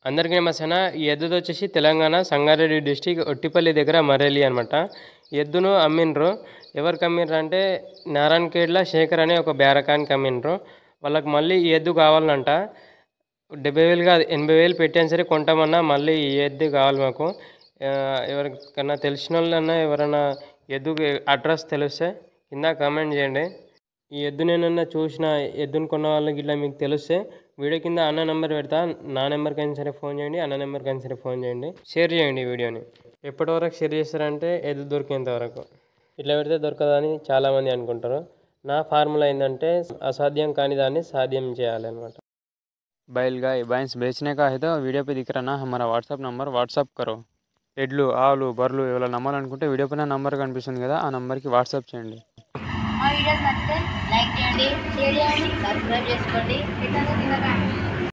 అందరికీ నమస్తే ఈ ఎద్దుది వచ్చేసి తెలంగాణ సంగారెడ్డి డిస్టిక్ ఒట్టిపల్లి దగ్గర మరేలి అనమాట ఎద్దును అమ్మిండ్రు ఎవరికి అమ్మిండ్రు అంటే నారాయణఖేడ్ల శేఖర్ అనే ఒక బేరకానికి అమ్మిండ్రు వాళ్ళకి మళ్ళీ ఈ ఎద్దు కావాలంట డెబ్బై వేలు కాదు ఎనభై వేలు పెట్టాను సరే కొంటామన్నా మళ్ళీ ఈ ఎద్దు కావాలి మాకు ఆ, ఎవరికన్నా తెలిసిన వాళ్ళన్నా ఎవరైనా ఎద్దుకి అడ్రస్ తెలిస్తే కింద కామెంట్ చేయండి ఈ ఎద్దు నేనన్నా చూసిన ఎద్దును కొన్న వాళ్ళకి ఇట్లా మీకు తెలిస్తే వీడియో కింద అన్న నెంబర్ పెడతా నా నెంబర్కి అయినా సరే ఫోన్ చేయండి అన్న నెంబర్కి అయినా సరే ఫోన్ చేయండి షేర్ చేయండి ఈ వీడియోని ఎప్పటి వరకు షేర్ చేస్తారంటే ఎద్దు దొరికేంత వరకు ఇట్లా పెడితే దొరకదని చాలామంది అనుకుంటారు నా ఫార్ములా ఏంటంటే అసాధ్యం కాని దాన్ని సాధ్యం చేయాలి అనమాట बैल गाय भैंस बेचने का है तो वीडियो पे दिख रहा ना हमारा व्हाट्सअप నంబర్ వాట్సాప్ కరో ఎడ్లు ఆవులు బర్రెలు ఎవరైనా నమ్మాలనుకుంటే వీడియో పైన నంబర్ కనిపిస్తుంది కదా ఆ నంబర్కి వాట్సాప్ చేయండి మా వీడియోస్ నచ్చితే లైక్ చేయండి షేర్ చేయండి సబ్స్క్రైబ్ చేసుకోండి ఇట్లా కింద